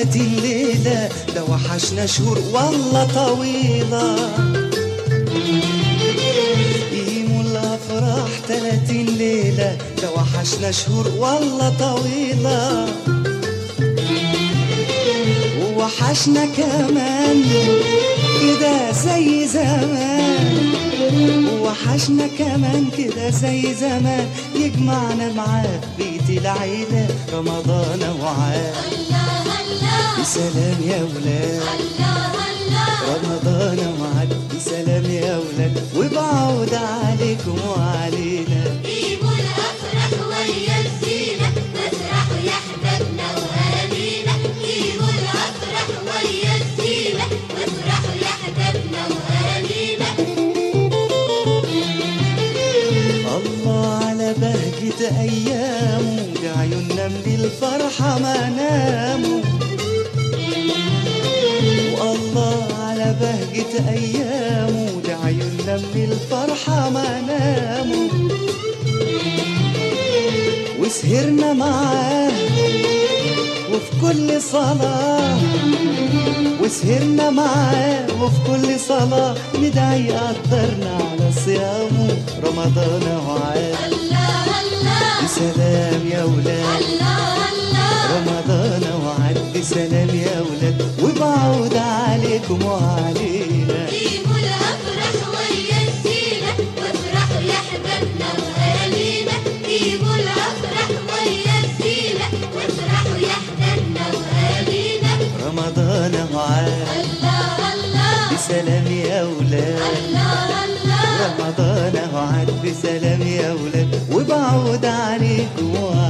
تلاتين ليلة ده وحشنا شهور والله طويلة يقيموا الأفراح تلاتين ليلة ده وحشنا شهور والله طويلة ووحشنا كمان كده زي زمان ووحشنا كمان كده زي زمان يجمعنا معاه بيت العيلة رمضان وعاد الله الله بسلام يا ولاد الله الله رمضان وعد بسلام يا ولاد وبعود عليكم وعلينا جيبوا الأفراح ويا الزينة نفرحوا يا أحبابنا وأهالينا جيبوا الأفراح ويا الزينة وافرحوا يا أحبابنا وأهالينا الله على بهجة أيامه بعيوننا من الفرحة ما ناموا والله على بهجة أيامه بعيوننا من الفرحة ما ناموا وسهرنا معاه وفي كل صلاة وسهرنا معاه وفي كل صلاة ندعي قدرنا على صيامه رمضان وعاد الله الله بسلام يا ولاد الله الله رمضان وعد بسلام يا ولاد وبعود عليكم وعلينا جيبوا الأفراح ويا الزينة وافرحوا يا أحبابنا وأهالينا جيبوا الأفراح ويا الزينة وافرحوا يا أحبابنا وأهالينا رمضان وعد الله الله بسلام يا ولاد الله الله رمضان وعد بسلام يا ولاد وبعود عليكم وعلينا